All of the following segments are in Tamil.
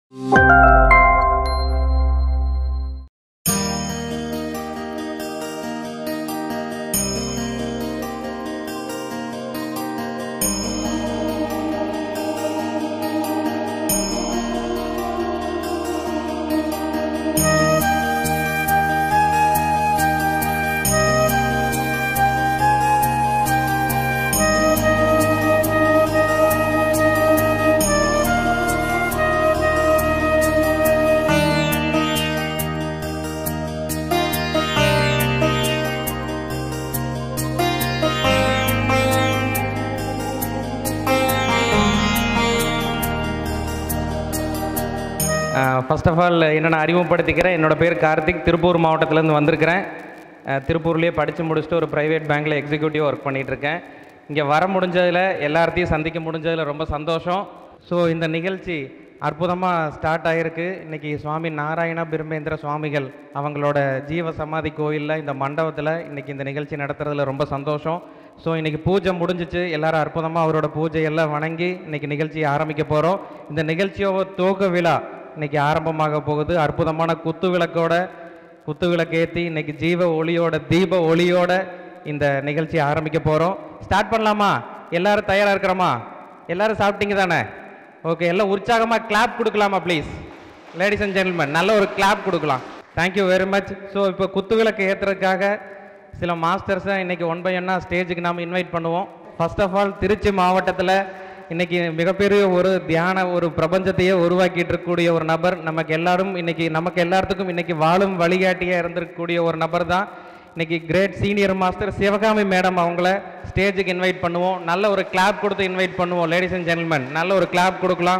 ஃபர்ஸ்ட் ஆஃப் ஆல் என்ன நான் அறிமுகப்படுத்திக்கிறேன் என்னோட பேர் கார்த்திக் திருப்பூர் மாவட்டத்திலேருந்து வந்திருக்கிறேன் அஹ், திருப்பூர்லேயே படித்து முடிச்சுட்டு ஒரு ப்ரைவேட் பேங்க்கில் எக்ஸிக்யூட்டிவ் ஒர்க் பண்ணிகிட்ருக்கேன் இங்கே வர முடிஞ்சதில் எல்லார்த்தையும் சந்திக்க முடிஞ்சதில் ரொம்ப சந்தோஷம் ஸோ இந்த நிகழ்ச்சி அற்புதமாக ஸ்டார்ட் ஆகிருக்கு இன்றைக்கி சுவாமி நாராயண பிரம்மேந்திர சுவாமிகள் அவங்களோட ஜீவ சமாதி கோயிலில் இந்த மண்டபத்தில் இன்றைக்கி இந்த நிகழ்ச்சி நடத்துறதுல ரொம்ப சந்தோஷம் ஸோ இன்றைக்கி பூஜை முடிஞ்சிச்சு எல்லாரும் அற்புதமாக அவரோட பூஜையெல்லாம் வணங்கி இன்றைக்கி நிகழ்ச்சியை ஆரம்பிக்க போகிறோம் இந்த நிகழ்ச்சியோட துவக்க விழா இன்னைக்கு ஆரம்பமாக போகுது அற்புதமான குத்து விளக்கோட குத்து விளக்கேற்றி இன்னைக்கு ஜீவ ஒளியோட தீப ஒளியோட இந்த நிகழ்ச்சியை ஆரம்பிக்க போகிறோம் ஸ்டார்ட் பண்ணலாமா எல்லாரும் தயாராக இருக்கிறோமா எல்லாரும் சாப்பிட்டீங்க தானே ஓகே எல்லாம் உற்சாகமாக கிளாப் கொடுக்கலாமா ப்ளீஸ் லேடிஸ் அண்ட் ஜென்டில்மேன் நல்ல ஒரு கிளாப் கொடுக்கலாம் தேங்க்யூ வெரி மச் ஸோ இப்போ குத்து விளக்கு ஏற்றுறதுக்காக சில மாஸ்டர்ஸை இன்னைக்கு ஒன் பை ஒன்னாக ஸ்டேஜுக்கு நாம் இன்வைட் பண்ணுவோம் ஃபர்ஸ்ட் ஆஃப் ஆல் திருச்சி மாவட்டத்தில் இன்னைக்கு மிகப்பெரிய ஒரு தியான ஒரு பிரபஞ்சத்தையே உருவாக்கிட்டு இருக்கக்கூடிய ஒரு நபர் நமக்கு எல்லாரும் இன்னைக்கு நமக்கு எல்லாத்துக்கும் இன்னைக்கு வாழும் வழிகாட்டியாக இருந்திருக்கக்கூடிய ஒரு நபர் தான் இன்னைக்கு great senior master Sivakami madam அவங்கள ஸ்டேஜுக்கு இன்வைட் பண்ணுவோம் நல்ல ஒரு கிளாப் கொடுத்து இன்வைட் பண்ணுவோம் லேடிஸ் அண்ட் ஜென்டில்மேன் நல்ல ஒரு கிளாப் கொடுக்கலாம்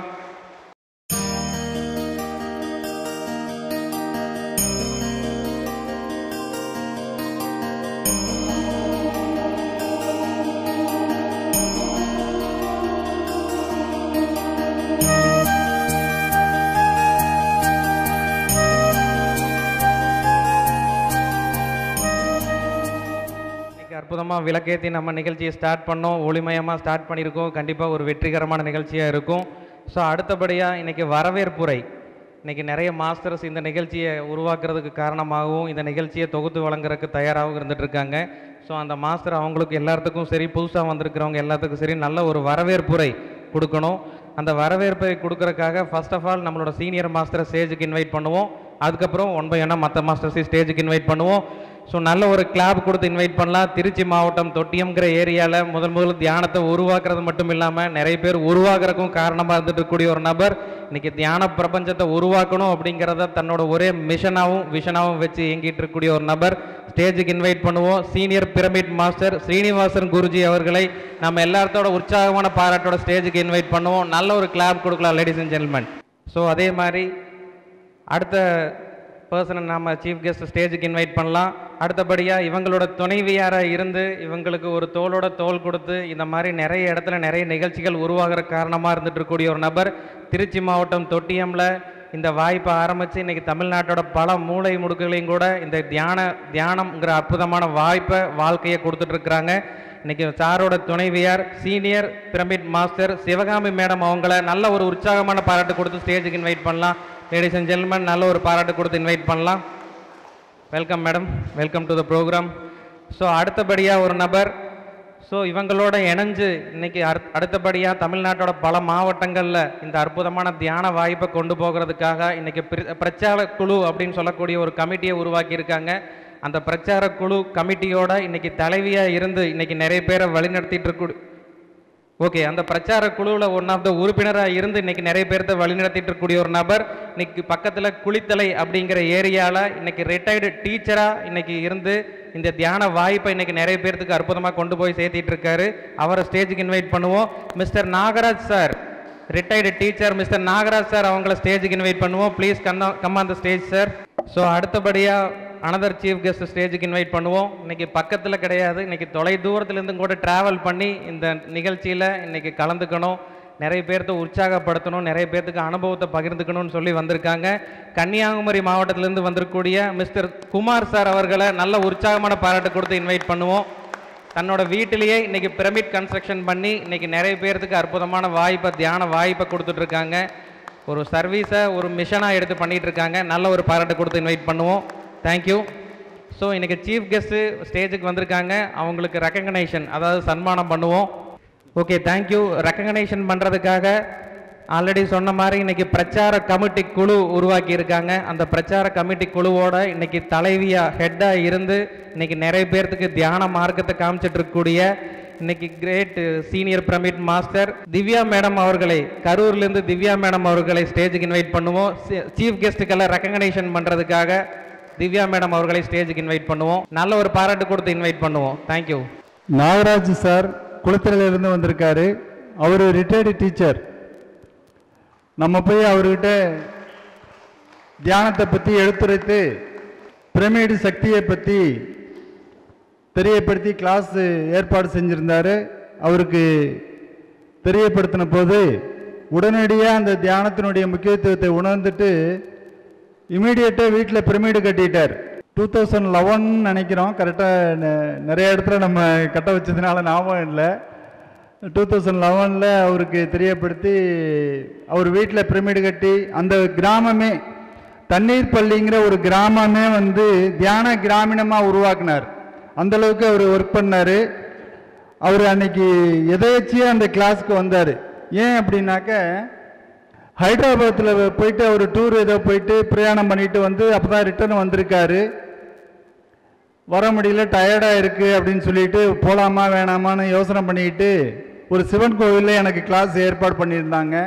இன்னைக்கு அற்புதமாக விளக்கேற்றி நம்ம நிகழ்ச்சியை ஸ்டார்ட் பண்ணோம் ஒளிமயமாக ஸ்டார்ட் பண்ணியிருக்கோம் கண்டிப்பாக ஒரு வெற்றிகரமான நிகழ்ச்சியாக இருக்கும் ஸோ அடுத்தபடியாக இன்னைக்கு வரவேற்புரை இன்னைக்கு நிறைய மாஸ்டர்ஸ் இந்த நிகழ்ச்சியை உருவாக்குறதுக்கு காரணமாகவும் இந்த நிகழ்ச்சியை தொகுத்து வழங்குறதுக்கு தயாராகவும் இருந்துட்டு இருக்காங்க ஸோ அந்த மாஸ்டர் அவங்களுக்கு எல்லாத்துக்கும் சரி புதுசாக வந்திருக்கிறவங்க எல்லாத்துக்கும் சரி நல்ல ஒரு வரவேற்புரை கொடுக்கணும் அந்த வரவேற்பை கொடுக்கறதுக்காக ஃபர்ஸ்ட் ஆஃப் ஆல் நம்மளோட சீனியர் மாஸ்டரை ஸ்டேஜுக்கு இன்வைட் பண்ணுவோம் அதுக்கப்புறம் ஒன் பை ஒன்னாக மற்ற மாஸ்டர்ஸையும் ஸ்டேஜுக்கு இன்வைட் பண்ணுவோம் ஸோ நல்ல ஒரு கிளாப் கொடுத்து இன்வைட் பண்ணலாம் திருச்சி மாவட்டம் தொட்டியம்ங்கிற ஏரியாவில் முதல் முதல்ல தியானத்தை உருவாக்குறது மட்டும் இல்லாமல் நிறைய பேர் உருவாக்குறதுக்கும் காரணமாக இருந்துட்டு இருக்கக்கூடிய ஒரு நபர் இன்னைக்கு தியான பிரபஞ்சத்தை உருவாக்கணும் அப்படிங்கிறத தன்னோட ஒரே மிஷனாகவும் விஷனாகவும் வச்சு இயங்கிட்டு இருக்கக்கூடிய ஒரு நபர் ஸ்டேஜுக்கு இன்வைட் பண்ணுவோம் senior pyramid master Srinivasan Guruji அவர்களை நம்ம எல்லாத்தோட உற்சாகமான பாராட்டோட ஸ்டேஜுக்கு இன்வைட் பண்ணுவோம் நல்ல ஒரு கிளாப் கொடுக்கலாம் லேடிஸ் அண்ட் ஜென்டில்மேன் ஸோ அதே மாதிரி அடுத்த பர்சனை நாம சீஃப் கெஸ்ட் ஸ்டேஜுக்கு இன்வைட் பண்ணலாம் அடுத்தபடியாக இவங்களோட துணைவியாராக இருந்து இவங்களுக்கு ஒரு தோளோட தோள் கொடுத்து இந்த மாதிரி நிறைய இடத்துல நிறைய நிகழ்ச்சிகள் உருவாகிற காரணமாக இருந்துட்டு இருக்கக்கூடிய ஒரு நபர் திருச்சி மாவட்டம் தொட்டியம்ல இந்த வாய்ப்பை ஆரம்பித்து இன்னைக்கு தமிழ்நாட்டோட பல மூளை முடுக்குகளையும் கூட இந்த தியான தியானம்ங்கிற அற்புதமான வாய்ப்பை வாழ்க்கையை கொடுத்துட்டு இருக்கிறாங்க இன்னைக்கு சாரோட துணைவியார் senior pyramid master Sivakami madam அவங்கள நல்ல ஒரு உற்சாகமான பாராட்டு கொடுத்து ஸ்டேஜுக்கு இன்வைட் பண்ணலாம் லேடிஸ் அண்ட் ஜென்டில்மேன் நல்ல ஒரு பாராட்டு கொடுத்து இன்வைட் பண்ணலாம் welcome madam welcome to the programme so அடுத்தபடியாக ஒரு நபர் ஸோ இவங்களோட இணைஞ்சு இன்னைக்கு அடுத்- அடுத்தபடியாக தமிழ்நாட்டோட பல மாவட்டங்களில் இந்த அற்புதமான தியான வாய்ப்பை கொண்டு போகிறதுக்காக இன்னைக்கு பிர- பிரச்சார குழு அப்படின்னு சொல்லக்கூடிய ஒரு கமிட்டியை உருவாக்கியிருக்காங்க அந்த பிரச்சார குழு கமிட்டியோட இன்னைக்கு தலைவியாக இருந்து இன்னைக்கு நிறைய பேரை வழிநடத்திட்டு இருக்க ஓகே அந்த பிரச்சார குழுவில் ஒன் ஆஃப் த உறுப்பினராக இருந்து இன்னைக்கு நிறைய பேர்த்த வழிநடத்திட்டு இருக்கக்கூடிய ஒரு நபர் இன்னைக்கு பக்கத்தில் குளித்தலை அப்படிங்கிற ஏரியாவில் இன்னைக்கு ரிட்டையர்டு டீச்சராக இன்னைக்கு இருந்து இந்த தியான வாய்ப்பை இன்னைக்கு நிறைய பேர்த்துக்கு அற்புதமாக கொண்டு போய் சேர்த்திட்டு இருக்காரு அவரை ஸ்டேஜுக்கு இன்வைட் பண்ணுவோம் mister Nagaraj sir retired teacher mister Nagaraj sir அவங்கள ஸ்டேஜுக்கு இன்வைட் பண்ணுவோம் ப்ளீஸ் கண்ணா come on the stage sir so அடுத்தபடியாக அனதர் சீஃப் கெஸ்ட் ஸ்டேஜுக்கு இன்வைட் பண்ணுவோம் இன்னைக்கு பக்கத்தில் கிடையாது இன்னைக்கு தொலை தூரத்துலேருந்து கூட ட்ராவல் பண்ணி இந்த நிகழ்ச்சியில் இன்னைக்கு கலந்துக்கணும் நிறைய பேர்த்த உற்சாகப்படுத்தணும் நிறைய பேர்த்துக்கு அனுபவத்தை பகிர்ந்துக்கணும்னு சொல்லி வந்திருக்காங்க கன்னியாகுமரி மாவட்டத்திலேருந்து வந்திருக்கக்கூடிய மிஸ்டர் குமார் சார் அவர்களை நல்ல உற்சாகமான பாராட்டு கொடுத்து இன்வைட் பண்ணுவோம் தன்னோட வீட்டிலேயே இன்னைக்கு பிரமிட் கன்ஸ்ட்ரக்ஷன் பண்ணி இன்னைக்கு நிறைய பேர்த்துக்கு அற்புதமான வாய்ப்பை தியான வாய்ப்பை கொடுத்துட்டு இருக்காங்க ஒரு சர்வீஸை ஒரு மிஷனாக எடுத்து பண்ணிட்டு இருக்காங்க நல்ல ஒரு பாராட்டு கொடுத்து இன்வைட் பண்ணுவோம் தேங்க்யூ ஸோ இன்றைக்கி சீஃப் கெஸ்ட்டு ஸ்டேஜுக்கு வந்திருக்காங்க அவங்களுக்கு ரெக்கக்னேஷன் அதாவது சன்மானம் பண்ணுவோம் ஓகே தேங்க்யூ ரெக்கக்னேஷன் பண்ணுறதுக்காக ஆல்ரெடி சொன்ன மாதிரி இன்னைக்கு பிரச்சார கமிட்டி குழு உருவாக்கி இருக்காங்க அந்த பிரச்சார கமிட்டி குழுவோட இன்னைக்கு தலைவியா ஹெட்டாக இருந்து இன்னைக்கு நிறைய பேர்த்துக்கு தியான மார்க்கத்தை காமிச்சிட்டு இருக்கக்கூடிய இன்னைக்கு great senior pyramid master Divya madam அவர்களை கரூர்லேருந்து திவ்யா மேடம் அவர்களை ஸ்டேஜுக்கு இன்வைட் பண்ணுவோம் சீஃப் கெஸ்ட்டுக்கெல்லாம் ரெக்கக்னேஷன் பண்ணுறதுக்காக திவ்யா மேடம் அவர்களை ஸ்டேஜுக்கு இன்வைட் பண்ணுவோம் நல்ல ஒரு பாராட்டு கொடுத்து இன்வைட் பண்ணுவோம் தேங்க்யூ நாகராஜ் சார் குளத்தில இருந்து வந்திருக்காரு அவர் ரிட்டையர்டு டீச்சர் நம்ம போய் அவர்கிட்ட தியானத்தை பற்றி எடுத்துரைத்து பிரமிடு சக்தியை பற்றி தெரியப்படுத்தி கிளாஸ் ஏற்பாடு செஞ்சிருந்தாரு அவருக்கு தெரியப்படுத்தின போது உடனடியாக அந்த தியானத்தினுடைய முக்கியத்துவத்தை உணர்ந்துட்டு இமீடியட்டாக வீட்டில் பிரமிடு கட்டிட்டார் டூ தௌசண்ட் லெவன் நினைக்கிறோம் கரெக்டாக நிறைய இடத்துல நம்ம கட்ட வச்சதுனால ஞாபகம் இல்லை டூ தௌசண்ட் லெவனில் அவருக்கு தெரியப்படுத்தி அவர் வீட்டில் பிரமிடு கட்டி அந்த கிராமமே தண்ணீர் பள்ளிங்கிற ஒரு கிராமமே வந்து தியான கிராமீணமாக உருவாக்குனார் அந்த அளவுக்கு அவர் ஒர்க் பண்ணார் அவர் அன்னைக்கு எதேச்சியாக அந்த கிளாஸ்க்கு வந்தார் ஏன் அப்படின்னாக்க ஹைதராபாத்தில் போயிட்டு அவர் டூர் ஏதோ போயிட்டு பிரயாணம் பண்ணிட்டு வந்து அப்போ தான் ரிட்டர்ன் வந்திருக்காரு வர முடியல டயர்டாக இருக்குது அப்படின்னு சொல்லிட்டு போகலாமா வேணாமான்னு யோசனை பண்ணிக்கிட்டு ஒரு சிவன் கோவிலில் எனக்கு கிளாஸ் ஏற்பாடு பண்ணியிருந்தாங்க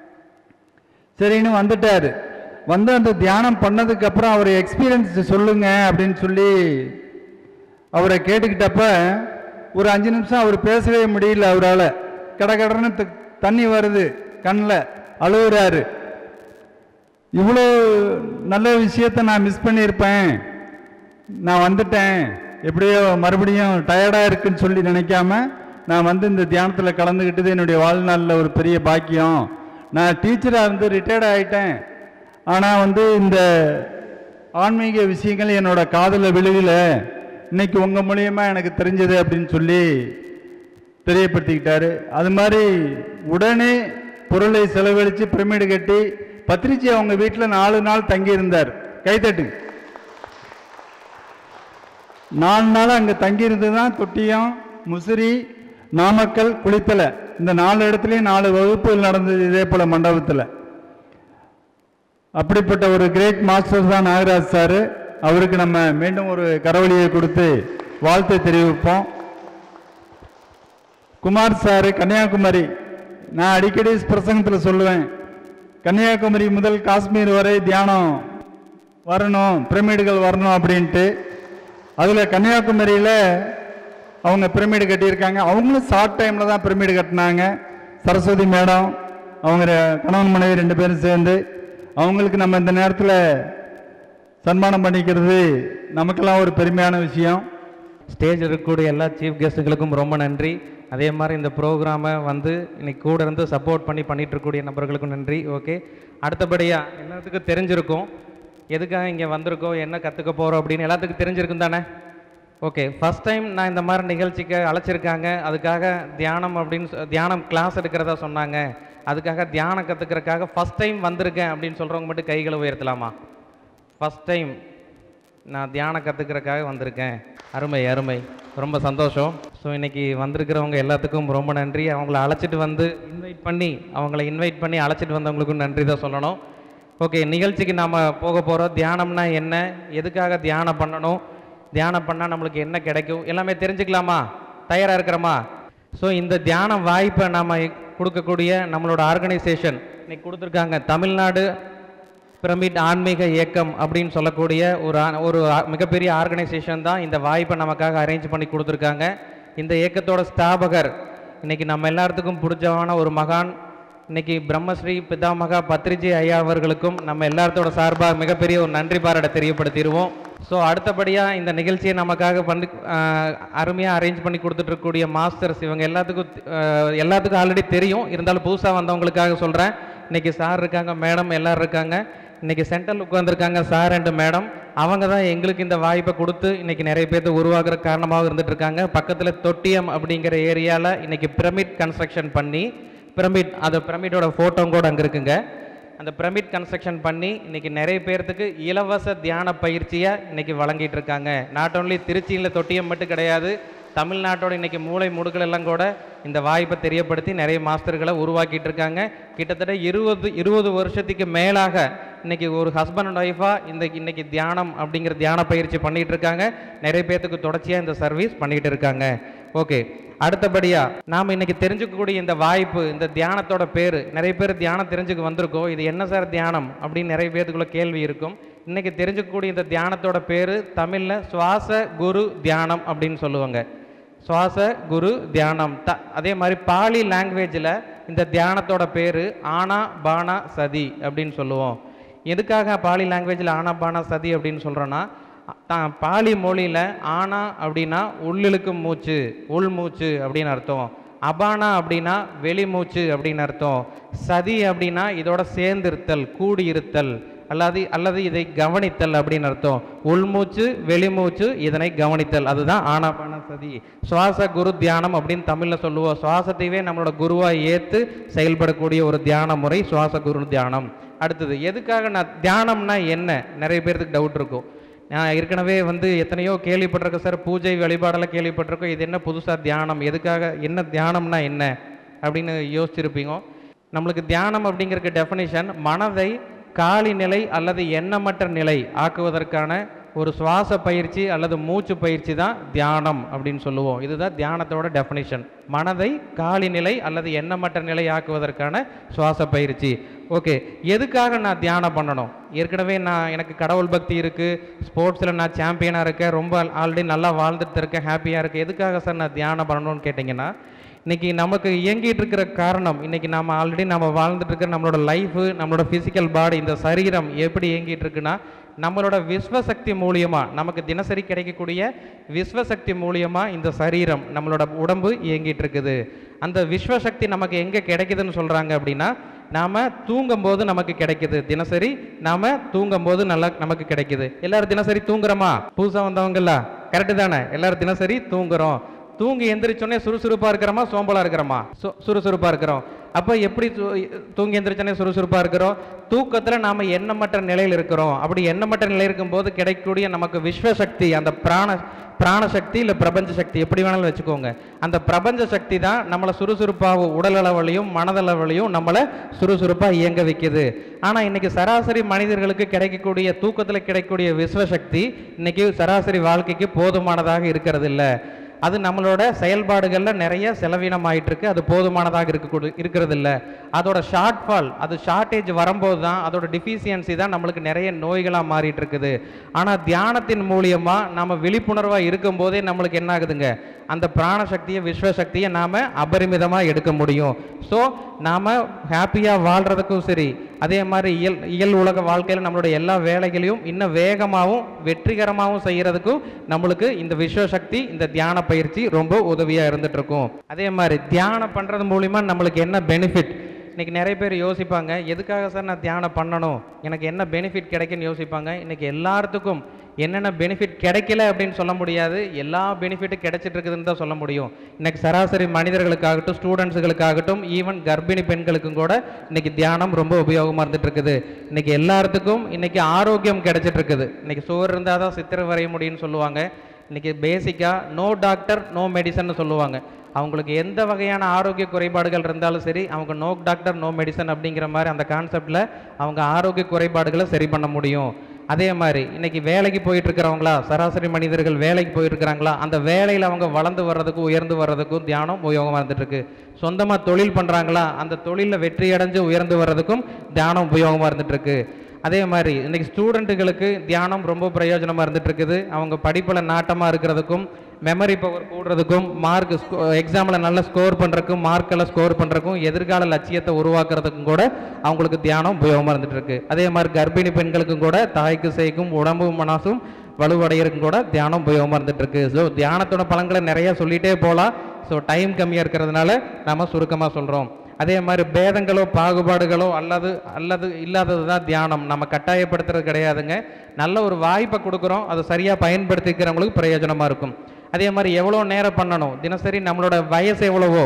சரின்னு வந்துட்டார் வந்து அந்த தியானம் பண்ணதுக்கப்புறம் அவர் எக்ஸ்பீரியன்ஸ் சொல்லுங்க அப்படின்னு சொல்லி அவரை கேட்டுக்கிட்டப்ப ஒரு அஞ்சு நிமிஷம் அவர் பேசவே முடியல அவரால் கடகடன்னு த- தண்ணி வருது கண்ணில் அழுகுறாரு இவ்வளோ நல்ல விஷயத்த நான் மிஸ் பண்ணியிருப்பேன் நான் வந்துட்டேன் எப்படியோ மறுபடியும் டயர்டாக இருக்குன்னு சொல்லி நினைக்காம நான் வந்து இந்த தியானத்தில் கலந்துக்கிட்டது என்னுடைய வாழ்நாளில் ஒரு பெரிய பாக்கியம் நான் டீச்சராக இருந்து ரிட்டையர்ட் ஆகிட்டேன் ஆனால் வந்து இந்த ஆன்மீக விஷயங்கள் என்னோட காதில் விழுகல இன்னைக்கு உங்கள் மூலியமா எனக்கு தெரிஞ்சது அப்படின்னு சொல்லி தெரியப்படுத்திக்கிட்டாரு அது மாதிரி உடனே பொருளை செலவழித்து பிரமிடு கட்டி பத்திரிச்சி அவங்க வீட்டில் நாலு நாள் தங்கியிருந்தார் கைத்தட்டு நாலு நாள் அங்கே தங்கியிருந்து தான் தொட்டியம் முசிறி நாமக்கல் குளித்தலை இந்த நாலு இடத்துலையும் நாலு வகுப்புகள் நடந்தது இதே போல மண்டபத்தில் அப்படிப்பட்ட ஒரு கிரேட் மாஸ்டர் தான் நாகராஜ் சார் அவருக்கு நம்ம மீண்டும் ஒரு கரவழியை கொடுத்து வாழ்த்தை தெரிவிப்போம் குமார் சார் கன்னியாகுமரி நான் அடிக்கடி பிரசங்கத்தில் சொல்லுவேன் கன்னியாகுமரி முதல் காஷ்மீர் வரை தியானம் வரணும் பிரமிடுகள் வரணும் அப்படின்ட்டு அதில் கன்னியாகுமரியில் அவங்க பிரமிடு கட்டியிருக்காங்க அவங்களும் ஷார்ட் டைமில் தான் பிரமிடு கட்டினாங்க சரஸ்வதி மேடம் அவங்க ரெ- கணவன் மனைவி ரெண்டு பேரும் சேர்ந்து அவங்களுக்கு நம்ம இந்த நேரத்தில் சன்மானம் பண்ணிக்கிறது நமக்கெல்லாம் ஒரு பெருமையான விஷயம் ஸ்டேஜில் இருக்கக்கூடிய எல்லா சீஃப் கெஸ்ட்டுகளுக்கும் ரொம்ப நன்றி அதே மாதிரி இந்த ப்ரோக்ராமை வந்து இன்னைக்கு கூட இருந்து சப்போர்ட் பண்ணி பண்ணிட்டு இருக்கக்கூடிய நபர்களுக்கும் நன்றி ஓகே அடுத்தபடியாக எல்லாத்துக்கும் தெரிஞ்சிருக்கும் எதுக்காக இங்கே வந்திருக்கோம் என்ன கற்றுக்க போகிறோம் அப்படின்னு எல்லாத்துக்கும் தெரிஞ்சிருக்கும் தானே ஓகே ஃபஸ்ட் டைம் நான் இந்த மாதிரி நிகழ்ச்சிக்கு அழைச்சிருக்காங்க அதுக்காக தியானம் அப்படின்னு சொ- தியானம் கிளாஸ் எடுக்கிறதா சொன்னாங்க அதுக்காக தியானம் கற்றுக்கிறதுக்காக ஃபஸ்ட் டைம் வந்திருக்கேன் அப்படின்னு சொல்கிறவங்க மட்டும் கைகளை உயர்த்தலாமா ஃபஸ்ட் டைம் நான் தியானம் கற்றுக்கிறதுக்காக வந்திருக்கேன் அருமை அருமை ரொம்ப சந்தோஷம் ஸோ இன்னைக்கு வந்திருக்கிறவங்க எல்லாத்துக்கும் ரொம்ப நன்றி அவங்கள அழைச்சிட்டு வந்து இன்வைட் பண்ணி அவங்கள இன்வைட் பண்ணி அழைச்சிட்டு வந்தவங்களுக்கும் நன்றி தான் சொல்லணும் ஓகே நிகழ்ச்சிக்கு நாம் போக போகிறோம் தியானம்னா என்ன எதுக்காக தியானம் பண்ணணும் தியானம் பண்ணால் நம்மளுக்கு என்ன கிடைக்கும் எல்லாமே தெரிஞ்சுக்கலாமா தயாராக இருக்கிறோமா ஸோ இந்த தியான வாய்ப்பை நாம் கொடுக்கக்கூடிய நம்மளோட ஆர்கனைசேஷன் இன்னைக்கு கொடுத்துருக்காங்க தமிழ்நாடு பிரமிட் ஆன்மீக இயக்கம் அப்படின்னு சொல்லக்கூடிய ஒரு ஆ- ஒரு ஆ- மிகப்பெரிய ஆர்கனைசேஷன் தான் இந்த வாய்ப்பை நமக்காக அரேஞ்ச் பண்ணி கொடுத்துருக்காங்க இந்த இயக்கத்தோட ஸ்தாபகர் இன்னைக்கு நம்ம எல்லாத்துக்கும் பிடிச்சமான ஒரு மகான் இன்னைக்கு பிரம்மஸ்ரீ பிதாமகா பத்ரிஜி ஐயா அவர்களுக்கும் நம்ம எல்லாத்தோட சார்பாக மிகப்பெரிய ஒரு நன்றி பாராட்ட தெரியப்படுத்திடுவோம் ஸோ அடுத்தபடியாக இந்த நிகழ்ச்சியை நமக்காக பண்ணி அருமையாக அரேஞ்ச் பண்ணி கொடுத்துட்டு இருக்கக்கூடிய மாஸ்டர்ஸ் இவங்க எல்லாத்துக்கும் ஆஹ், எல்லாத்துக்கும் ஆல்ரெடி தெரியும் இருந்தாலும் புதுசாக வந்தவங்களுக்காக சொல்கிறேன் இன்னைக்கு சார் இருக்காங்க மேடம் எல்லாரும் இருக்காங்க இன்னைக்கு சென்ட்ரல் உட்காந்துருக்காங்க சார் அண்ட் மேடம் அவங்க தான் எங்களுக்கு இந்த வாய்ப்பை கொடுத்து இன்னைக்கு நிறைய பேர்த்து உருவாக்குற காரணமாக இருந்துட்டு இருக்காங்க பக்கத்தில் தொட்டியம் அப்படிங்கிற ஏரியாவில் இன்னைக்கு பிரமிட் கன்ஸ்ட்ரக்ஷன் பண்ணி பிரமிட் அது பிரமிட்டோட ஃபோட்டோ கூட அங்கே இருக்குங்க அந்த பிரமிட் கன்ஸ்ட்ரக்ஷன் பண்ணி இன்னைக்கு நிறைய பேர்த்துக்கு இலவச தியான பயிற்சியை இன்னைக்கு வழங்கிட்டு இருக்காங்க நாட் ஓன்லி திருச்சியில் தொட்டியம் மட்டும் கிடையாது தமிழ்நாட்டோட இன்னைக்கு மூளை முடுக்கள் எல்லாம் கூட இந்த வாய்ப்பை தெரியப்படுத்தி நிறைய மாஸ்டர்களை உருவாக்கிட்டு இருக்காங்க கிட்டத்தட்ட இருபது இருபது வருஷத்துக்கு மேலாக இன்னைக்கு ஒரு ஹஸ்பண்ட் அண்ட் ஒய்ஃபாக இந்த இன்னைக்கு தியானம் அப்படிங்கிற தியான பயிற்சி பண்ணிட்டு இருக்காங்க நிறைய பேர்த்துக்கு தொடர்ச்சியாக இந்த சர்வீஸ் பண்ணிட்டு இருக்காங்க ஓகே அடுத்தபடியா நாம் இன்னைக்கு தெரிஞ்சுக்கக்கூடிய இந்த வாய்ப்பு இந்த தியானத்தோட பேர் நிறைய பேர் தியானம் தெரிஞ்சுக்க வந்திருக்கோம் இது என்ன சார் தியானம் அப்படின்னு நிறைய பேர்த்துக்குள்ள கேள்வி இருக்கும் இன்னைக்கு தெரிஞ்சுக்கக்கூடிய இந்த தியானத்தோட பேர் தமிழில் சுவாச குரு தியானம் அப்படின்னு சொல்லுவாங்க சுவாச குரு தியானம் த அதே மாதிரி பாலி லாங்குவேஜில் இந்த தியானத்தோட பேர் ஆனா பானா சதி அப்படின்னு சொல்லுவோம் எதுக்காக பாலி லாங்குவேஜில் ஆனா பானா சதி அப்படின்னு சொல்கிறோன்னா தான் பாலி மொழியில் ஆனா அப்படின்னா உள்ளிழுக்கும் மூச்சு உள் மூச்சு அப்படின்னு அர்த்தம் அபானா அப்படின்னா வெளிமூச்சு அப்படின்னு அர்த்தம் சதி அப்படின்னா இதோட சேர்ந்திருத்தல் கூடியிருத்தல் அல்லது அல்லது இதை கவனித்தல் அப்படின்னு அர்த்தம் உள்மூச்சு வெளிமூச்சு இதனை கவனித்தல் அதுதான் ஆனாபான சதி சுவாச குரு தியானம் அப்படின்னு தமிழில் சொல்லுவோம் சுவாசத்தையே நம்மளோட குருவாக ஏற்று செயல்படக்கூடிய ஒரு தியான முறை சுவாச குரு தியானம் அடுத்தது எதுக்காக நான் தியானம்னா என்ன நிறைய பேர்த்துக்கு டவுட் இருக்கும் நான் ஏற்கனவே வந்து எத்தனையோ கேள்விப்பட்டிருக்கேன் சார் பூஜை வழிபாடெல்லாம் கேள்விப்பட்டிருக்கோம் இது என்ன புதுசாக தியானம் எதுக்காக என்ன தியானம்னா என்ன அப்படின்னு யோசிச்சிருப்பீங்க நம்மளுக்கு தியானம் அப்படிங்கிறக்கு டெஃபினிஷன் மனதை காலி நிலை அல்லது எண்ணமற்ற நிலை ஆக்குவதற்கான ஒரு சுவாச பயிற்சி அல்லது மூச்சு பயிற்சி தான் தியானம் அப்படின்னு சொல்லுவோம் இதுதான் தியானத்தோட டெஃபினிஷன் மனதை காலி நிலை அல்லது எண்ணமற்ற நிலை ஆக்குவதற்கான சுவாச பயிற்சி ஓகே எதுக்காக நான் தியானம் பண்ணணும் ஏற்கனவே நான் எனக்கு கடவுள் பக்தி இருக்குது ஸ்போர்ட்ஸில் நான் சாம்பியனாக இருக்கேன் ரொம்ப ஆல்ரெடி நல்லா வாழ்ந்துட்டு இருக்கேன் ஹாப்பியாக இருக்கேன் எதுக்காக சார் நான் தியானம் பண்ணணும்னு கேட்டிங்கன்னா இன்னைக்கு நமக்கு இயங்கிட்டு இருக்கிற காரணம் இன்னைக்கு நம்ம ஆல்ரெடி நம்ம வாழ்ந்துட்டு இருக்கிற நம்மளோட லைஃபு நம்மளோட ஃபிசிக்கல் பாடி இந்த சரீரம் எப்படி இயங்கிட்டு இருக்குன்னா நம்மளோட விஸ்வசக்தி மூலியமா நமக்கு தினசரி கிடைக்கக்கூடிய விஸ்வசக்தி மூலியமா இந்த சரீரம் நம்மளோட உடம்பு இயங்கிட்டு இருக்குது அந்த விஸ்வசக்தி நமக்கு எங்கே கிடைக்குதுன்னு சொல்றாங்க அப்படின்னா நாம தூங்கும்போது நமக்கு கிடைக்குது தினசரி நாம தூங்கும்போது நல்லா நமக்கு கிடைக்குது எல்லாரும் தினசரி தூங்குறோமா புதுசா வந்தவங்களா கரெக்டு தானே எல்லாரும் தினசரி தூங்குறோம் தூங்கி எந்திரிச்சோடனே சுறுசுறுப்பா இருக்கிறோமா சோம்பலா இருக்கிறோமா சு- சுறுசுறுப்பா இருக்கிறோம் அப்போ எப்படி தூ- தூங்கி எந்திரிச்சோடனே சுறுசுறுப்பா இருக்கிறோம் தூக்கத்துல நாம எண்ணமற்ற நிலையில் இருக்கிறோம் அப்படி எண்ணமற்ற நிலை இருக்கும்போது கிடைக்கக்கூடிய நமக்கு விஸ்வசக்தி அந்த பிராண பிராணசக்தி இல்லை பிரபஞ்ச சக்தி எப்படி வேணாலும் வச்சுக்கோங்க அந்த பிரபஞ்ச சக்தி தான் நம்மளை சுறுசுறுப்பாக உடல் அளவுலையும் மனதளவுலையும் நம்மளை சுறுசுறுப்பாக இயங்க வைக்குது ஆனால் இன்னைக்கு சராசரி மனிதர்களுக்கு கிடைக்கக்கூடிய தூக்கத்தில் கிடைக்கக்கூடிய விஸ்வசக்தி இன்னைக்கு சராசரி வாழ்க்கைக்கு போதுமானதாக இருக்கிறது இல்லை அது நம்மளோட செயல்பாடுகளில் நிறைய செலவீனமாயிட்டு இருக்கு அது போதுமானதாக இருக்க இருக்கிறது இல்லை அதோட ஷார்ட் ஃபால் அது ஷார்ட்டேஜ் வரும்போது தான் அதோட டிஃபிஷியன்சி தான் நம்மளுக்கு நிறைய நோய்களாக மாறிட்டு இருக்குது ஆனால் தியானத்தின் மூலியமா நம்ம விழிப்புணர்வாக இருக்கும்போதே நம்மளுக்கு என்ன ஆகுதுங்க அந்த பிராணசக்தியை விஸ்வசக்தியை நாம் அபரிமிதமாக எடுக்க முடியும் ஸோ நாம் ஹாப்பியாக வாழ்கிறதுக்கும் சரி அதே மாதிரி இயல் இயல் உலக வாழ்க்கையில் நம்மளோட எல்லா வேலைகளையும் இன்னும் வேகமாகவும் வெற்றிகரமாகவும் செய்கிறதுக்கும் நம்மளுக்கு இந்த விஸ்வசக்தி இந்த தியான பயிற்சி ரொம்ப உதவியாக இருந்துட்டு இருக்கும் அதே மாதிரி தியானம் பண்ணுறது மூலிமா நம்மளுக்கு என்ன பெனிஃபிட் இன்னைக்கு நிறைய பேர் யோசிப்பாங்க எதுக்காக சார் நான் தியானம் பண்ணணும் எனக்கு என்ன பெனிஃபிட் கிடைக்குன்னு யோசிப்பாங்க இன்னைக்கு எல்லாத்துக்கும் என்னென்ன பெனிஃபிட் கிடைக்கல அப்படின்னு சொல்ல முடியாது எல்லா பெனிஃபிட்டும் கிடைச்சிட்டு இருக்குதுன்னு தான் சொல்ல முடியும் இன்னைக்கு சராசரி மனிதர்களுக்காகட்டும் ஸ்டூடெண்ட்ஸுகளுக்காகட்டும் ஈவன் கர்ப்பிணி பெண்களுக்கும் கூட இன்னைக்கு தியானம் ரொம்ப உபயோகமாக இருந்துட்டு இருக்குது இன்னைக்கு எல்லாத்துக்கும் இன்னைக்கு ஆரோக்கியம் கிடைச்சிட்டு இருக்குது இன்னைக்கு சோறு இருந்தால் தான் சித்திரை வரைய முடியும்னு சொல்லுவாங்க இன்னைக்கு பேசிக்காக நோ டாக்டர் நோ மெடிசன் சொல்லுவாங்க அவங்களுக்கு எந்த வகையான ஆரோக்கிய குறைபாடுகள் இருந்தாலும் சரி அவங்க நோ டாக்டர் நோ மெடிசன் அப்படிங்கிற மாதிரி அந்த கான்செப்டில் அவங்க ஆரோக்கிய குறைபாடுகளை சரி பண்ண முடியும் அதே மாதிரி இன்னைக்கு வேலைக்கு போயிட்டு இருக்கிறவங்களா சராசரி மனிதர்கள் வேலைக்கு போயிட்டு இருக்கிறாங்களா அந்த வேலையில் அவங்க வளர்ந்து வர்றதுக்கும் உயர்ந்து வர்றதுக்கும் தியானம் உபயோகமாக இருந்துட்டு இருக்கு சொந்தமாக தொழில் பண்ணுறாங்களா அந்த தொழிலில் வெற்றி அடைஞ்சு உயர்ந்து வர்றதுக்கும் தியானம் உபயோகமாக இருந்துட்டு இருக்கு அதே மாதிரி இன்னைக்கு ஸ்டூடெண்ட்டுகளுக்கு தியானம் ரொம்ப பிரயோஜனமாக இருந்துட்டு இருக்குது அவங்க படிப்பில் நாட்டமாக இருக்கிறதுக்கும் மெமரி பவர் கூடுறதுக்கும் மார்க் எக்ஸாமில் நல்லா ஸ்கோர் பண்ணுறதுக்கும் மார்க்கெல்லாம் ஸ்கோர் பண்ணுறதுக்கும் எதிர்கால லட்சியத்தை உருவாக்குறதுக்கும் கூட அவங்களுக்கு தியானம் உபயோகமாக இருந்துட்டு இருக்கு அதே மாதிரி கர்ப்பிணி பெண்களுக்கும் கூட தாய்க்கு சேய்க்கும் உடம்பு மனசும் வலுவடைகிறதுக்கும் கூட தியானம் உபயோகமாக இருந்துட்டு இருக்கு ஸோ தியானத்தோட பலன்களை நிறைய சொல்லிட்டே போகலாம் ஸோ டைம் கம்மியாக இருக்கிறதுனால நம்ம சுருக்கமாக சொல்கிறோம் அதே மாதிரி பேதங்களோ பாகுபாடுகளோ அல்லது அல்லது இல்லாதது தான் தியானம் நம்ம கட்டாயப்படுத்துறது கிடையாதுங்க நல்ல ஒரு வாய்ப்பை கொடுக்குறோம் அதை சரியாக பயன்படுத்திக்கிறவங்களுக்கு பிரயோஜனமாக இருக்கும் அதே மாதிரி எவ்வளோ நேரம் பண்ணணும் தினசரி நம்மளோட வயசு எவ்வளவோ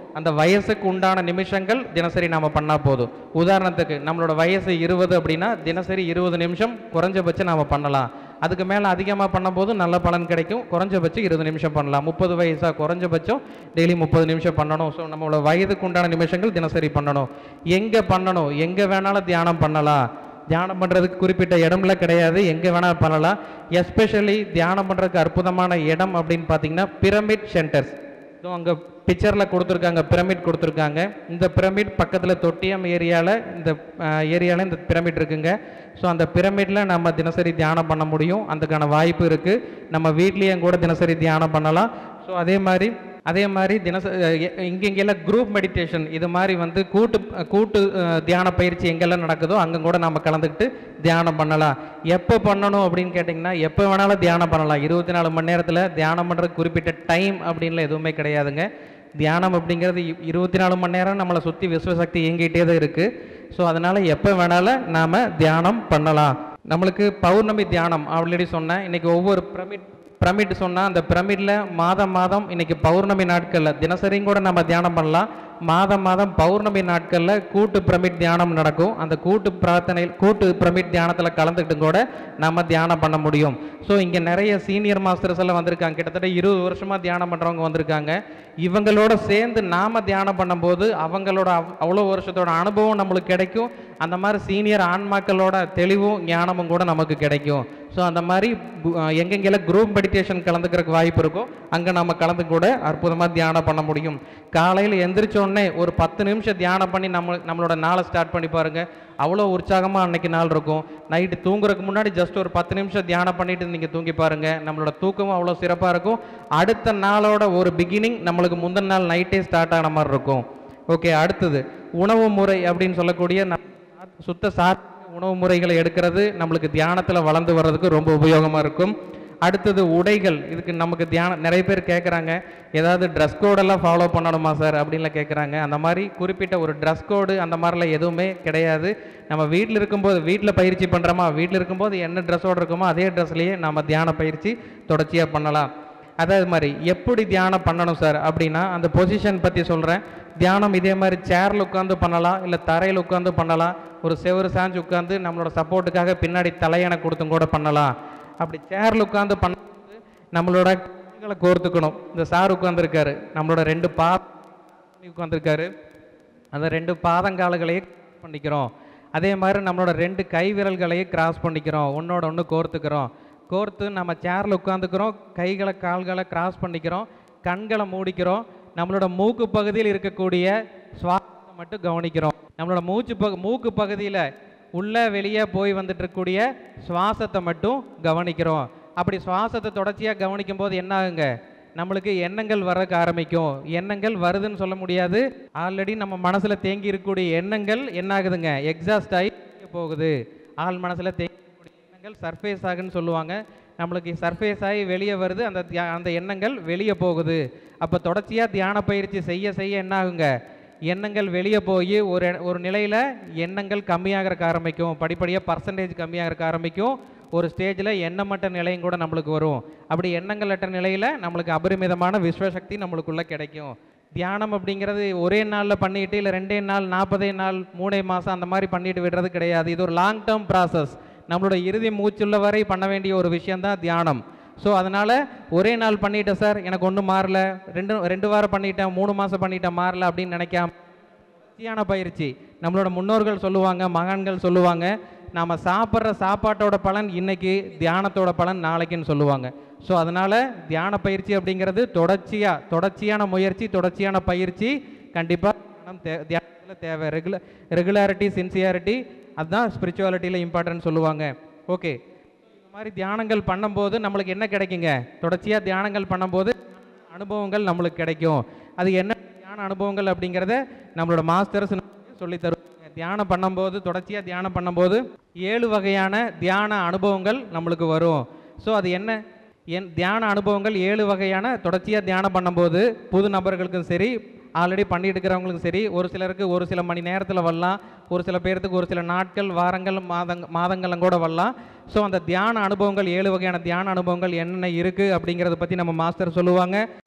அந்த வயசுக்கு உண்டான நிமிஷங்கள் தினசரி நாம் பண்ணால் போதும் உதாரணத்துக்கு நம்மளோட வயசு இருபது அப்படின்னா தினசரி இருபது நிமிஷம் குறைஞ்சபட்சம் நாம் பண்ணலாம் அதுக்கு மேலே அதிகமாக பண்ணும்போது நல்ல பலன் கிடைக்கும் குறைஞ்சபட்சம் இருபது நிமிஷம் பண்ணலாம் முப்பது வயசாக குறைஞ்சபட்சம் டெய்லி முப்பது நிமிஷம் பண்ணணும் ஸோ நம்மளோட வயதுக்கு உண்டான நிமிஷங்கள் தினசரி பண்ணணும் எங்கே பண்ணணும் எங்கே வேணாலும் தியானம் பண்ணலாம் தியானம் பண்ணுறதுக்கு குறிப்பிட்ட இடம்ல கிடையாது எங்கே வேணால் பண்ணலாம் எஸ்பெஷலி தியானம் பண்ணுறதுக்கு அற்புதமான இடம் அப்படின்னு பார்த்தீங்கன்னா பிரமிட் சென்டர்ஸ் ஸோ அங்கே பிக்சரில் கொடுத்துருக்காங்க பிரமிட் கொடுத்துருக்காங்க இந்த பிரமிட் பக்கத்தில் தொட்டியம் ஏரியாவில் இந்த ஏரியாவில் இந்த பிரமிட் இருக்குங்க ஸோ அந்த பிரமிடில் நம்ம தினசரி தியானம் பண்ண முடியும் அதுக்கான வாய்ப்பு இருக்குது நம்ம வீட்லேயும் கூட தினசரி தியானம் பண்ணலாம் ஸோ அதே மாதிரி அதே மாதிரி தினசரி இங்கெங்கெல்லாம் குரூப் மெடிடேஷன் இது மாதிரி வந்து கூட்டு கூட்டு அஹ், தியான பயிற்சி எங்கெல்லாம் நடக்குதோ அங்கே கூட நம்ம கலந்துக்கிட்டு தியானம் பண்ணலாம் எப்போ பண்ணணும் அப்படின்னு கேட்டிங்கன்னா எப்போ வேணாலும் தியானம் பண்ணலாம் இருபத்தி நாலு மணி நேரத்தில் தியானம் பண்ணுறதுக்கு குறிப்பிட்ட டைம் அப்படின்லாம் எதுவுமே கிடையாதுங்க தியானம் அப்படிங்கிறது இ- இருபத்தி நாலு மணி நேரம் நம்மளை சுற்றி விஸ்வசக்தி இயங்கிட்டே தான் இருக்குது ஸோ அதனால் எப்போ வேணாலும் நாம் தியானம் பண்ணலாம் நம்மளுக்கு பௌர்ணமி தியானம் ஆல்ரெடி சொன்னேன் இன்றைக்கி ஒவ்வொரு பிரமிட் பிரமிட் சொன்னால் அந்த பிரமிடில் மாதம் மாதம் இன்னைக்கு பௌர்ணமி நாட்களில் தினசரியும் கூட நம்ம தியானம் பண்ணலாம் மாதம் மாதம் பௌர்ணமி நாட்களில் கூட்டு பிரமிட் தியானம் நடக்கும் அந்த கூட்டு பிரார்த்தனை கூட்டு பிரமிட் தியானத்தில் கலந்துக்கிட்டு கூட நம்ம தியானம் பண்ண முடியும் ஸோ இங்கே நிறைய சீனியர் மாஸ்டர்ஸ் எல்லாம் வந்திருக்காங்க கிட்டத்தட்ட இருபது வருஷமாக தியானம் பண்ணுறவங்க வந்திருக்காங்க இவங்களோட சேர்ந்து நாம தியானம் பண்ணும்போது அவங்களோட அவ்- அவ்வளோ வருஷத்தோட அனுபவம் நம்மளுக்கு கிடைக்கும் அந்த மாதிரி சீனியர் ஆன்மாக்களோட தெளிவும் ஞானமும் கூட நமக்கு கிடைக்கும் ஸோ அந்த மாதிரி கு- அஹ் எங்கெங்கெல்லாம் குரூப் மெடிடேஷன் கலந்துக்கிறதுக்கு வாய்ப்பு இருக்கோ அங்கே நம்ம கலந்து கூட அற்புதமாக தியானம் பண்ண முடியும் காலையில் எந்திரிச்ச உடனே ஒரு பத்து நிமிஷம் தியானம் பண்ணி நம்ம நம்மளோட நாளை ஸ்டார்ட் பண்ணி பாருங்க அவ்வளோ உற்சாகமாக அன்னைக்கு நாள் இருக்கும் நைட்டு தூங்குறதுக்கு முன்னாடி ஜஸ்ட் ஒரு பத்து நிமிஷம் தியானம் பண்ணிட்டு நீங்கள் தூங்கி பாருங்க நம்மளோட தூக்கமும் அவ்வளோ சிறப்பாக இருக்கும் அடுத்த நாளோட ஒரு பிகினிங் நம்மளுக்கு முந்தின நாள் நைட்டே ஸ்டார்ட் ஆன மாதிரி இருக்கும் ஓகே அடுத்தது உணவு முறை அப்படின்னு சொல்லக்கூடிய ந- சுத்த சாத் உணவு முறைகளை எடுக்கிறது நம்மளுக்கு தியானத்தில் வளர்ந்து வர்றதுக்கு ரொம்ப உபயோகமாக இருக்கும் அடுத்தது உடைகள் இதுக்கு நமக்கு தியானம் நிறைய பேர் கேட்குறாங்க ஏதாவது ட்ரெஸ் கோடெல்லாம் ஃபாலோ பண்ணணுமா சார் அப்படின்லாம் கேட்குறாங்க அந்த மாதிரி குறிப்பிட்ட ஒரு ட்ரெஸ் கோடு அந்த மாதிரிலாம் எதுவுமே கிடையாது நம்ம வீட்டில் இருக்கும்போது வீட்டில் பயிற்சி பண்ணுறோமா வீட்டில் இருக்கும்போது என்ன ட்ரெஸ்ஸோடு இருக்கோமோ அதே ட்ரெஸ்லேயே நம்ம தியான பயிற்சி தொடர்ச்சியாக பண்ணலாம் அதே மாதிரி எப்படி தியானம் பண்ணணும் சார் அப்படின்னா அந்த பொசிஷன் பற்றி சொல்கிறேன் தியானம் இதே மாதிரி சேரில் உட்காந்து பண்ணலாம் இல்லை தரையில் உட்காந்து பண்ணலாம் ஒரு செவரு சாஞ்சு உட்காந்து நம்மளோட சப்போர்ட்டுக்காக பின்னாடி தலையணை கொடுத்தும் கூட பண்ணலாம் அப்படி சேரில் உட்காந்து பண்ணும்போது நம்மளோட கைகளை கோர்த்துக்கணும் இந்த சார் உட்காந்துருக்காரு நம்மளோட ரெண்டு பா உட்காந்துருக்காரு அந்த ரெண்டு பாதங்கால்களையும் cross பண்ணிக்கிறோம் அதே மாதிரி நம்மளோட ரெண்டு கை விரல்களையும் கிராஸ் பண்ணிக்கிறோம் ஒன்னோட ஒன்று கோர்த்துக்கிறோம் கோர்த்து நம்ம சேரில் உட்காந்துக்கிறோம் கைகளை கால்களை கிராஸ் பண்ணிக்கிறோம் கண்களை மூடிக்கிறோம் நம்மளோட மூக்கு பகுதியில் இருக்கக்கூடிய சுவாசத்தை மட்டும் கவனிக்கிறோம் நம்மளோட மூச்சு பகு மூக்கு பகுதியில் உள்ள வெளியே போய் வந்துட்டு இருக்கக்கூடிய சுவாசத்தை மட்டும் கவனிக்கிறோம் அப்படி சுவாசத்தை தொடர்ச்சியாக கவனிக்கும் போது என்ன ஆகுங்க நம்மளுக்கு எண்ணங்கள் வரக்கு ஆரம்பிக்கும் எண்ணங்கள் வருதுன்னு சொல்ல முடியாது ஆல்ரெடி நம்ம மனசில் தேங்கி இருக்கக்கூடிய எண்ணங்கள் என்ன ஆகுதுங்க எக்ஸாஸ்ட் ஆகி வெளிய போகுது ஆள் மனசில் தேங்கி இருக்கக்கூடிய எண்ணங்கள் சர்ஃபேஸ் ஆகுன்னு சொல்லுவாங்க நம்மளுக்கு சர்ஃபேஸ் ஆகி வெளியே வருது அந்த தியா- அந்த எண்ணங்கள் வெளியே போகுது அப்போ தொடர்ச்சியாக தியான பயிற்சி செய்ய செய்ய என்ன ஆகுங்க எண்ணங்கள் வெளியே போய் ஒரு இட- ஒரு நிலையில் எண்ணங்கள் கம்மியாகிறக்க ஆரம்பிக்கும் படிப்படியாக பர்சன்டேஜ் கம்மியாகிறக்க ஆரம்பிக்கும் ஒரு ஸ்டேஜில் எண்ணமற்ற நிலையும் கூட நம்மளுக்கு வரும் அப்படி எண்ணங்கள் அற்ற நிலையில் நம்மளுக்கு அபரிமிதமான விஸ்வசக்தி நம்மளுக்குள்ள கிடைக்கும் தியானம் அப்படிங்கிறது ஒரே நாளில் பண்ணிட்டு இல்லை ரெண்டே நாள் நாற்பதே நாள் மூணே மாதம் அந்த மாதிரி பண்ணிட்டு விடுறது கிடையாது இது ஒரு லாங் டேர்ம் ப்ராசஸ் நம்மளோட இறுதி மூச்சுள்ள வரை பண்ண வேண்டிய ஒரு விஷயம்தான் தியானம் ஸோ அதனால் ஒரே நாள் பண்ணிட்டேன் சார் எனக்கு ஒன்றும் மாறல ரெண்டு ரெண்டு வாரம் பண்ணிட்டேன் மூணு மாதம் பண்ணிட்டேன் மாறல அப்படின்னு நினைக்காம தொடர்ச்சியான பயிற்சி நம்மளோட முன்னோர்கள் சொல்லுவாங்க மகான்கள் சொல்லுவாங்க நாம் சாப்பிட்ற சாப்பாட்டோட பலன் இன்னைக்கு தியானத்தோட பலன் நாளைக்குன்னு சொல்லுவாங்க ஸோ அதனால் தியான பயிற்சி அப்படிங்கிறது தொடர்ச்சியாக தொடர்ச்சியான முயற்சி தொடர்ச்சியான பயிற்சி கண்டிப்பாக தியானம் தே தியானத்தில் தேவை ரெகுல ரெகுலாரிட்டி சின்சியாரிட்டி அதுதான் ஸ்பிரிச்சுவாலிட்டியில் இம்பார்ட்டன்ட் சொல்லுவாங்க ஓகே இந்த மாதிரி தியானங்கள் பண்ணும்போது நம்மளுக்கு என்ன கிடைக்குங்க தொடர்ச்சியாக தியானங்கள் பண்ணும்போது அனுபவங்கள் நம்மளுக்கு கிடைக்கும் அது என்ன தியான அனுபவங்கள் அப்படிங்கிறத நம்மளோட மாஸ்டர்ஸ் சொல்லி தருவாங்க தியானம் பண்ணும்போது தொடர்ச்சியாக தியானம் பண்ணும்போது ஏழு வகையான தியான அனுபவங்கள் நம்மளுக்கு வரும் ஸோ அது என்ன என் தியான அனுபவங்கள் ஏழு வகையான தொடர்ச்சியாக தியானம் பண்ணும்போது புது நபர்களுக்கும் சரி ஆல்ரெடி பண்ணிட்டு இருக்கிறவங்களுக்கும் சரி ஒரு சிலருக்கு ஒரு சில மணி நேரத்தில் வரலாம் ஒரு சில பேர்த்துக்கு ஒரு சில நாட்கள் வாரங்கள் மாதங் மாதங்களும் கூட வரலாம் ஸோ அந்த தியான அனுபவங்கள் ஏழு வகையான தியான அனுபவங்கள் என்னென்ன இருக்குது அப்படிங்கிறத பற்றி நம்ம மாஸ்டர் சொல்லுவாங்க